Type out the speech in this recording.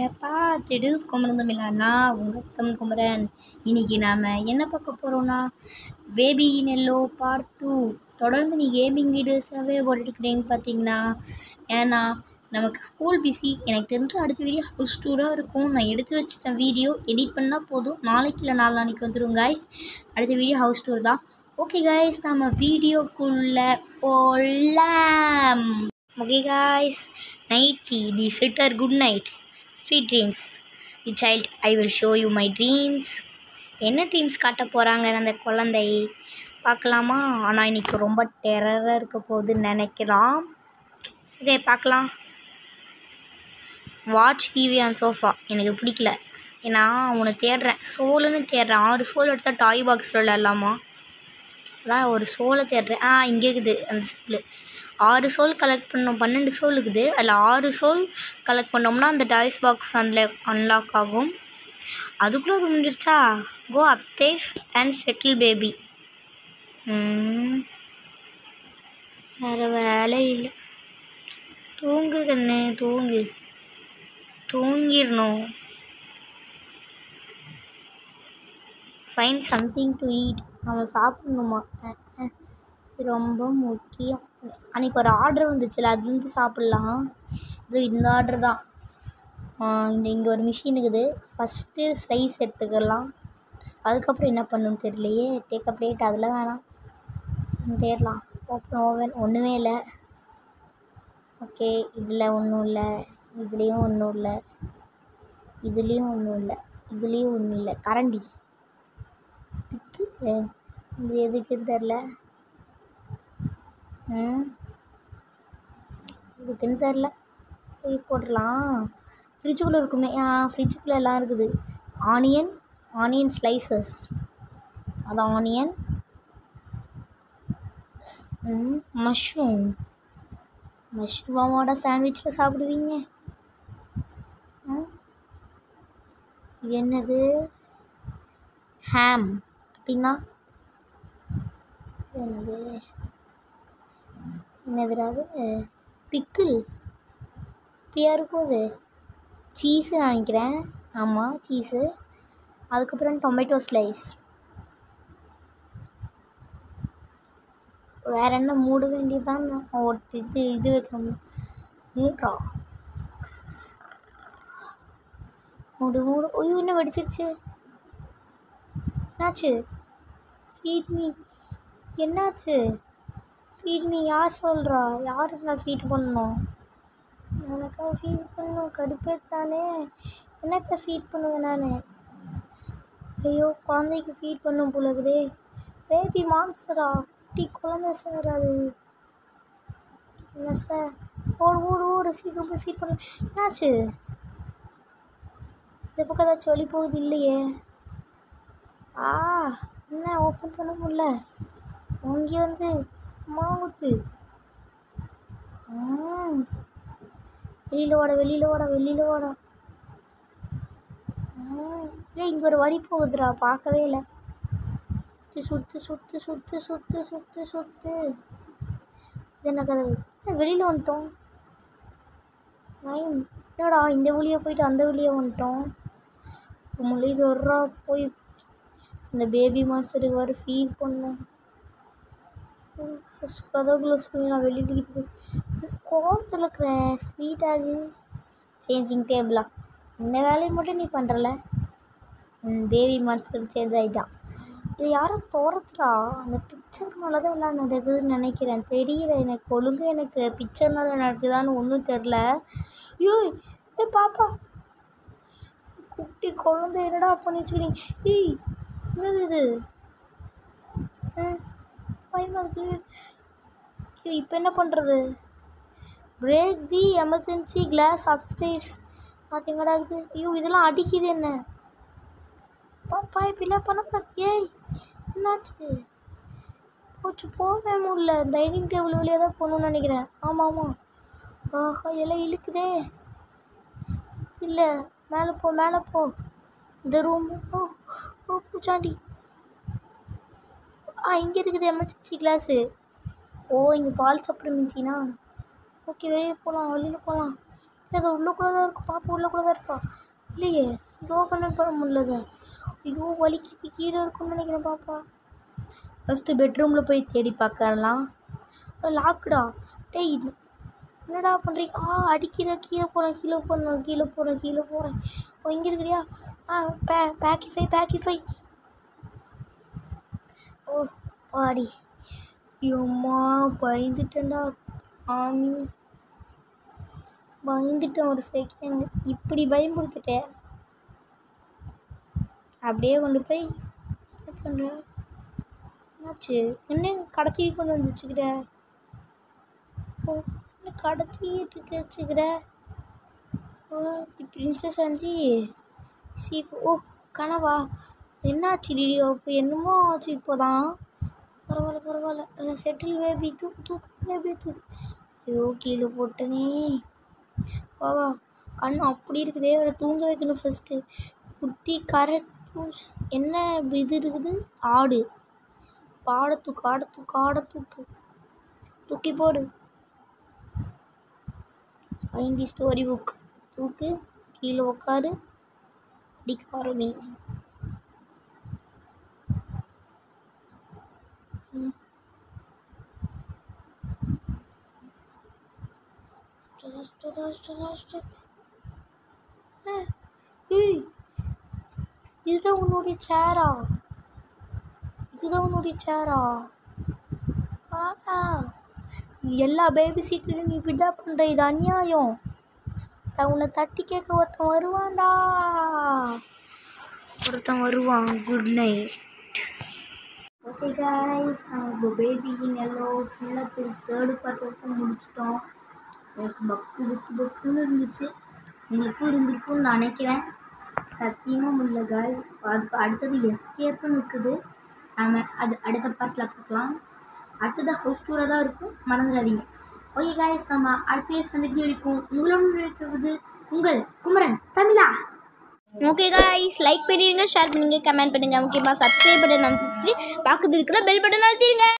பார்த்துடு குமரன் தமிழானா உங்கத்தம் குமரன் இன்னைக்கு நாம் என்ன பார்க்க போகிறோன்னா பேபி நெல்லோ பார்ட் டூ தொடர்ந்து நீ கேமிங் வீடியோஸாகவே போட்டுருக்கிறீங்க பார்த்தீங்கன்னா ஏன்னா நமக்கு ஸ்கூல் பிஸி எனக்கு தெரிஞ்ச அடுத்த வீடியோ ஹவுஸ் டூராக இருக்கும் நான் எடுத்து வச்சிட்ட வீடியோ எடிட் பண்ணால் போதும் நாளைக்கு இல்லை நாலு நாளைக்கு வந்துடும் கைஸ் அடுத்த வீடியோ ஹவுஸ் டூர் தான் ஓகே கைஸ் நம்ம வீடியோக்குள்ளே போகலாம் okay guys night the sitter good night sweet dreams the child I will show you my dreams என்ன ட்ரீம்ஸ் காட்ட போகிறாங்க அந்த குழந்தை பார்க்கலாமா ஆனால் இன்னைக்கு ரொம்ப டெரராக இருக்க போகுதுன்னு நினைக்கலாம் ஓகே பார்க்கலாம் வாட்ச் டிவி ஆன் சோஃபா எனக்கு பிடிக்கல ஏன்னா உன்னை தேடுறேன் சோலுன்னு தேடுறேன் ஆறு சோல் எடுத்தால் டாய் பாக்ஸில் விளையாடலாமா அதான் ஒரு சோலை தேடுறேன் ஆ இங்கே இருக்குது அந்த சோல் ஆறு சோல் கலெக்ட் பண்ணோம் பன்னெண்டு சோல் இருக்குது அதில் ஆறு சோல் கலெக்ட் பண்ணோம்னா அந்த டாய்ஸ் பாக்ஸ் அன்ல அன்லாக் ஆகும் அதுக்குள்ளே அது முடிஞ்சிருச்சா go upstairs and settle baby வேறு வேலை இல்லை தூங்கு கண்ணு தூங்கு தூங்கிடணும் ஃபைன் சம்திங் டு ஈட் நம்ம சாப்பிட்ணுமா அஹ், அஹ். இது ரொம்ப முக்கியம் அன்றைக்கி ஒரு ஆர்டர் வந்துச்சுல அதுலேருந்து சாப்பிட்லாம் இது இந்த ஆர்டர் தான் ஆஹ் இந்த இங்கே ஒரு மிஷின் இருக்குது ஃபஸ்ட்டு ஸ்லைஸ் எடுத்துக்கலாம் அதுக்கப்புறம் என்ன பண்ணணும்னு தெரியலையே டேக் அ பிளேட் அதெல்லாம் வேணாம் ம், தேடலாம் ஓப்பன் ஓவன் ஒன்றுமே இல்லை ஓகே இதில் ஒன்றும் இல்லை இதுலேயும் ஒன்றும் இல்லை இதுலேயும் ஒன்றும் இல்லை இதுலேயும் ஒன்றும் இல்லை கரண்டி பிக்கு இது எதுக்குன்னு தெரில ம் இதுக்குன்னு தெரில போய் போட்டுடலாம் ஃப்ரிட்ஜுக்குள்ளே இருக்குமே ஆ ஃப்ரிட்ஜுக்குள்ளே எல்லாம் இருக்குது ஆனியன் ஆனியன் ஸ்லைசஸ் அது ஆனியன் மஷ்ரூம் மஷ்ரூமோட சாண்ட்விச்சில் சாப்பிடுவீங்க ம்? இது என்னது ஹேம் அப்படின்னா இது என்னது என்னதுடா அது பிக்கிள் இப்படியா இருக்கும் அது சீஸு நான் நினைக்கிறேன் ஆமாம் சீஸு அதுக்கப்புறம் டொமேட்டோ ஸ்லைஸ் வேற என்ன மூட வேண்டியதுதான் ஒரு இது இது வைக்கணும் மூட்ரா மூடு மூடு ஐயோ என்ன வெடிச்சிருச்சு என்னாச்சு ஃபீட் மீ என்னாச்சு ஃபீட் மீ யார் சொல்கிறா யாருக்கு நான் ஃபீட் பண்ணணும் உனக்கா ஃபீட் பண்ணணும் கடுப்பேத்தானே என்னத்தை ஃபீட் பண்ணுவேன் நான் ஐயோ குழந்தைக்கு ஃபீட் பண்ணும் போல இருக்குதே பேபி மான்ஸ்டரா குட்டி குழந்தை சார் அது என்ன சார் ஓடு ஓடு ஓடு சீக்கிரம் போய் ஃபீட் பண்ண என்னாச்சு இந்த பக்கம் ஏதாச்சும் வழி போகுது இல்லையே ஆ என்ன ஓப்பன் பண்ண முடியல இங்கே வந்து மாவுத்து வெளியில் வாடா வெளியில் வாடா வெளியில் வாடா இல்லை இங்கே ஒரு வழி போகுதுடா பார்க்கவே இல்லை சுத்து சுத்து சுத்து சுத்து சுத்து சுத்து இது என்ன கதவு என்ன வெளியில் வந்துட்டோம் நைன் என்னடா இந்த வழியாக போயிட்டு அந்த வழியாக வந்துட்டோம் மொழி தொடரா போய் இந்த பேபி மாஸ்டருக்கு வர ஃபீல் பண்ணோம் ஃபஸ்ட் கதவுக்குள்ளே சொல்லி நான் வெளியில் கோவத்தில் இருக்கிறேன் ஸ்வீட் ஆகு சேஞ்சிங் டேபிளா இந்த வேலையை மட்டும் நீ பண்ணுறல பேபி மாஸ்டர் சேஞ்ச் ஆகிட்டான் இது யாரும் தோறத்துடா அந்த பிக்சர்னால தான் எல்லாம் நடக்குதுன்னு நினைக்கிறேன் தெரியல எனக்கு ஒழுங்கு எனக்கு பிக்சர்னால நடக்குதான்னு ஒன்றும் தெரில ஐயோ ஏ பாப்பா குட்டி குழந்தை என்னடா பண்ணி வச்சுக்கிறீங்க ஏய் என்னது இது பயமாக்கு இப்போ என்ன பண்ணுறது break the emergency glass upstairs பார்த்தீங்கடா இது ஐயோ இதெல்லாம் அடிக்குது என்ன பாப்பா இப்படிலாம் பண்ண ஏய் என்னாச்சு போச்சு போகவே முடியல டைனிங் டேபிள் வழியாக தான் போகணும்னு நினைக்கிறேன் ஆமாம் ஆமாம் ஆஹா எல்லாம் இழுக்குதே இல்லை மேலே போ மேலே போ இந்த ரூம் ஓ ஓ பூச்சாண்டி ஆ இங்கே இருக்குது எமர்ஜென்சி கிளாஸு ஓ இங்கே பால் சாப்பிட்ற மிஞ்சினா ஓகே வெளியில் போகலாம் வெளியில் போகலாம் அது உள்ளுக்குள்ளே தான் இருக்கும் பாப்பா உள்ளுக்குள்ளே தான் இருப்பா இல்லையே இதோ பண்ண பண்ண முடியலங்க ஐயோ வலிக்கு கீழே இருக்கும்னு நினைக்கிறேன் பாப்பா ஃபஸ்ட்டு பெட்ரூமில் போய் தேடி பார்க்கலாம் லாக்குடா டேய் இது என்னடா பண்ணுறீங்க ஆ அடிக்கிற கீழே போகிறேன் கீழே போகிறேன் கீழே போகிறேன் கீழே போகிறேன் ஓ இங்கே இருக்கிறியா ஆ பே பேக்கிஃபை பேக்கிஃபை ஓ பாடி ஐயோம்மா பயந்துட்டேன்டா ஆமி பயந்துட்டேன் ஒரு செகண்ட் இப்படி பயன்படுத்திட்டேன் அப்படியே கொண்டு போய் என்ன பண்ணுற என்னாச்சு என்ன கடத்தி கொண்டு வந்து வச்சுக்கிற ஓ என்ன கடத்திட்டு வச்சுக்கிற ஓ பிரின்சஸ் ஆண்டி சி ஓ கனவா என்னாச்சு டிடியோ இப்போ என்னமோ ஆச்சு இப்போதான் பரவாயில்ல பரவாயில்ல செட்டில் பேபி தூக்கு தூக்கு பேபி தூக்கு ஐயோ கீழே போட்டனே வா வா கண் அப்படி இருக்குதே அவரை தூங்க வைக்கணும் ஃபஸ்ட்டு குட்டி கரெக்ட் என்ன இது இருக்குது ஆடு ஆடை தூக்கு ஆடை தூக்கு ஆடை தூக்கு தூக்கி போடு ஃபைன் தி ஸ்டோரி புக் தூக்கு கீழே உட்காரு அடிக்க ஆரம்பி ம். Rust, rust, rust. ஆ, ஏய், இதுதான் உன்னுடைய சேரா இதுதான் உன்னுடைய சேரா ஆ எல்லா பேபி சீட்லையும் நீ இப்படி தான் பண்ணுற இது அநியாயம் த- உன்னை தட்டி கேட்க ஒருத்தன் வருவான்டா ஒருத்தன் வருவான் குட் நைட் ஓகே காய்ஸ் நம்ம பேபி எல்லோ ஃபுல்லாக தேர்டு பார்ட் வரைக்கும் முடிச்சிட்டோம் எனக்கு பக்கு புக்கு புக்குன்னு இருந்துச்சு உங்களுக்கும் இருந்திருக்கும்னு நினைக்கிறேன் சத்தியமாக முடியல காய்ஸ் அதுக்கு அடுத்தது எஸ்கேப்னு இருக்குது நாம அது அடுத்த பார்ட்டில் பார்க்கலாம் அடுத்தது ஹவுஸ் டூராக தான் இருக்கும் மறந்துடாதீங்க ஓகே காய்ஸ் நம்ம அடுத்த சந்திப்பு இருக்கும் உங்களுடன் இருக்கிறது உங்கள் Kumaran Tamizha okay guys like பண்ணிடுங்க ஷேர் பண்ணுங்க கமெண்ட் பண்ணுங்க முக்கியமாக சப்ஸ்கிரைப் பட்டன் அழுத்திட்டு பக்கத்தில் இருக்கிற பெல் பட்டன் அழுத்திடுங்க